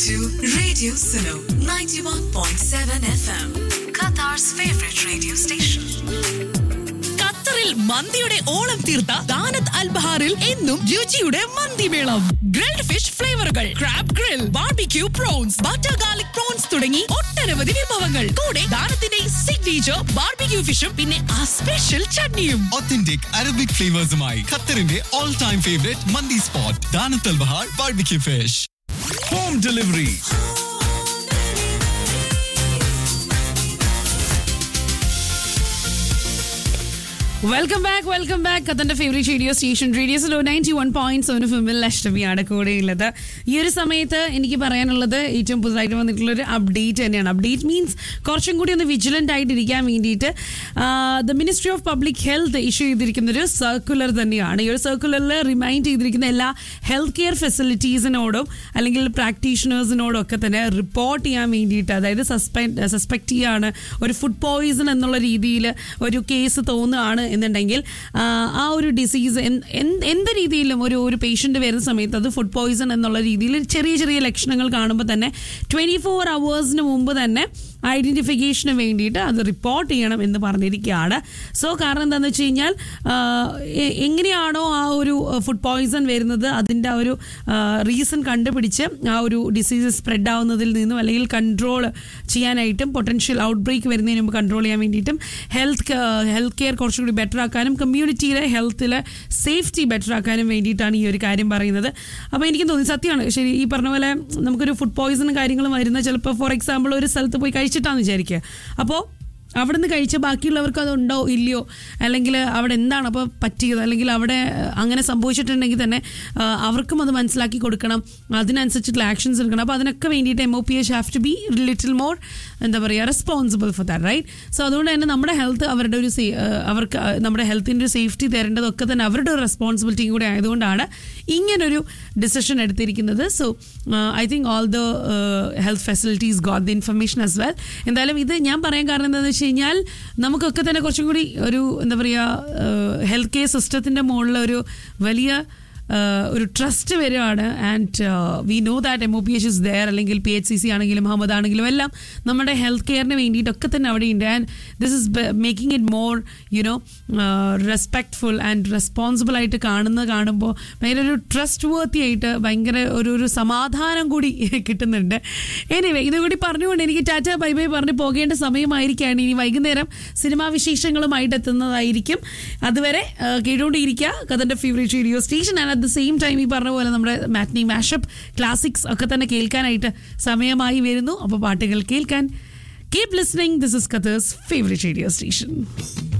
to Radio Suno 91.7 FM, Qatar's favorite radio station. ഖത്തറിൽ മന്തിയുടെ ഓളം തീർത്ത ദാനത്ത് അൽബഹാറിൽ എന്നും രുചിയുടെ മന്തിമേളം ഗ്രിൽഡ് ഫിഷ് ഫ്ലേവറുകൾ crab grill barbecue prawns butter garlic prawns തുടങ്ങി ഒട്ടനവധി വിഭവങ്ങൾ കൂടെ ദാനത്തിന്റെ സിഗ്നേച്ചർ ബാർബിക്യൂ ഫിഷും പിന്നെ ആ സ്പെഷ്യൽ ചട്നിയും authentic Arabic flavors-മായി ഖത്തറിന്റെ all time favorite മന്തി spot ദാനത്തൽ ബഹാർ barbecue fish home delivery welcome back welcome back കത്തന്റെ ഫേവറേറ്റ് റേഡിയോ സ്റ്റേഷൻ റേഡിയോ സ്ലോ നയൻറ്റി വൺ പോയിന്റ് സെവൻ ഫിമിൽ അഷ്ടമിയാണ് കൂടെയുള്ളത് ഈ ഒരു സമയത്ത് എനിക്ക് പറയാനുള്ളത് ഏറ്റവും പുതുതായിട്ട് വന്നിട്ടുള്ള ഒരു അപ്ഡേറ്റ് തന്നെയാണ് അപ്ഡേറ്റ് മീൻസ് കുറച്ചും കൂടി ഒന്ന് വിജിലന്റ് ആയിട്ട് ഇരിക്കാൻ വേണ്ടിയിട്ട് the ministry of public health issue ചെയ്തിരിക്കുന്ന ഒരു സർക്കുലർ തന്നെയാണ് ഈ ഒരു സർക്കുലറിൽ റിമൈൻഡ് ചെയ്തിരിക്കുന്ന എല്ലാ ഹെൽത്ത് കെയർ ഫെസിലിറ്റീസിനോടും അല്ലെങ്കിൽ പ്രാക്ടീഷണേഴ്സിനോടും ഒക്കെ തന്നെ റിപ്പോർട്ട് ചെയ്യാൻ വേണ്ടിയിട്ട് അതായത് സസ്പെക്ട് സസ്പെക്ട് ചെയ്യാണ് ഒരു ഫുഡ് പോയിസൺ എന്നുള്ള രീതിയിൽ ഒരു കേസ് തോന്നുകയാണ് എന്നുണ്ടെങ്കിൽ ആ, ആ ഒരു ഡിസീസ് എന്ത് രീതിയിലും ഒരു ഒരു പേഷ്യൻ്റ് വരുന്ന സമയത്ത് അത് ഫുഡ് പോയിസൺ എന്നുള്ള രീതിയിൽ ചെറിയ ചെറിയ ലക്ഷണങ്ങൾ കാണുമ്പോൾ തന്നെ ട്വൻറ്റി ഫോർ അവേഴ്സിന് മുമ്പ് തന്നെ ഐഡന്റിഫിക്കേഷന് വേണ്ടിയിട്ട് അത് റിപ്പോർട്ട് ചെയ്യണം എന്ന് പറഞ്ഞിരിക്കുകയാണ് സോ കാരണം എന്താണെന്ന് വെച്ച് കഴിഞ്ഞാൽ ആ, എ- എങ്ങനെയാണോ ആ ഒരു ഫുഡ് പോയിസൺ വരുന്നത് അതിൻ്റെ ആ ഒരു റീസൺ കണ്ടുപിടിച്ച് ആ ഒരു ഡിസീസ് സ്പ്രെഡ് ആവുന്നതിൽ നിന്നും അല്ലെങ്കിൽ കൺട്രോൾ ചെയ്യാനായിട്ടും പൊട്ടൻഷ്യൽ ഔട്ട് ബ്രേക്ക് വരുന്നതിന് മുമ്പ് കൺട്രോൾ ചെയ്യാൻ വേണ്ടിയിട്ടും ഹെൽത്ത് ഹെൽത്ത് കെയർ കുറച്ചുകൂടി ബെറ്റർ ആക്കാനും കമ്മ്യൂണിറ്റിയിലെ ഹെൽത്തിലെ സേഫ്റ്റി ബെറ്റർ ആക്കാനും വേണ്ടിയിട്ടാണ് ഈ ഒരു കാര്യം പറയുന്നത് അപ്പോൾ എനിക്ക് തോന്നി സത്യമാണ് ശരി ഈ പറഞ്ഞ പോലെ നമുക്കൊരു ഫുഡ് പോയിസണും കാര്യങ്ങളും വരുന്ന ചിലപ്പോൾ ഫോർ എക്സാമ്പിൾ ഒരു സ്ഥലത്ത് പോയി കഴിച്ചിട്ടാന്ന് വിചാരിക്കുക അപ്പോൾ അവിടെ നിന്ന് കഴിച്ച ബാക്കിയുള്ളവർക്ക് അതുണ്ടോ ഇല്ലയോ അല്ലെങ്കിൽ അവിടെ എന്താണ് അപ്പോൾ പറ്റിയത് അല്ലെങ്കിൽ അവിടെ അഹ്, അങ്ങനെ സംഭവിച്ചിട്ടുണ്ടെങ്കിൽ തന്നെ ആ, അവർക്കും അത് മനസ്സിലാക്കി കൊടുക്കണം അതിനനുസരിച്ചിട്ടുള്ള ആക്ഷൻസ് എടുക്കണം അപ്പോൾ അതിനൊക്കെ വേണ്ടിയിട്ട് M O P H have to be little more എന്താ പറയുക responsible for that right so അതുകൊണ്ട് തന്നെ നമ്മുടെ ഹെൽത്ത് അവരുടെ ഒരു സേ- ആ, അവർക്ക് ആ, നമ്മുടെ ഹെൽത്തിൻ്റെ ഒരു സേഫ്റ്റി തരേണ്ടതൊക്കെ തന്നെ അവരുടെ ഒരു റെസ്പോൺസിബിലിറ്റിയും കൂടെ ആയതുകൊണ്ടാണ് ഇങ്ങനൊരു ഡിസിഷൻ എടുത്തിരിക്കുന്നത് so I think all the health facilities got the information as well എന്തായാലും ഇത് ഞാൻ പറയാൻ കാരണം എന്താണെന്ന് വെച്ച് കഴിഞ്ഞാൽ നമുക്കൊക്കെ തന്നെ കുറച്ചും കൂടി ഒരു എന്താ പറയുക ഹെൽത്ത് കെയർ സിസ്റ്റത്തിൻ്റെ മുകളിൽ ഒരു വലിയ ആഹ് ഒരു ട്രസ്റ്റ് വരികയാണ് and we know that M O P H is there അല്ലെങ്കിൽ പി എച്ച് സി സി ആണെങ്കിലും മുഹമ്മദ് ആണെങ്കിലും എല്ലാം നമ്മുടെ ഹെൽത്ത് കെയറിന് വേണ്ടിയിട്ടൊക്കെ തന്നെ അവിടെയുണ്ട് and this is making it more you know respectful and responsible ആയിട്ട് കാണുന്നത് കാണുമ്പോൾ ഭയങ്കര ഒരു ട്രസ്റ്റ് വർത്തി ആയിട്ട് ഭയങ്കര ഒരു ഒരു സമാധാനം കൂടി കിട്ടുന്നുണ്ട് എനിവേ ഇതുകൂടി പറഞ്ഞുകൊണ്ട് എനിക്ക് ടാറ്റ ബൈ ബൈ പറഞ്ഞ് പോകേണ്ട സമയമായിരിക്കുകയാണ് ഇനി വൈകുന്നേരം സിനിമാ വിശേഷങ്ങളുമായിട്ട് എത്തുന്നതായിരിക്കും അതുവരെ ആ, കേട്ടുകൊണ്ടിരിക്കുക കഥൻ്റെ favourite radio station and at the same time ഈ പറഞ്ഞ പോലെ നമ്മുടെ മാറ്റ്നി മാഷപ്പ് ക്ലാസിക്സ് ഒക്കെ തന്നെ കേൾക്കാനായിട്ട് സമയമായി വരുന്നു അപ്പോൾ പാട്ടുകൾ കേൾക്കാൻ keep listening this is Qatar's favourite radio station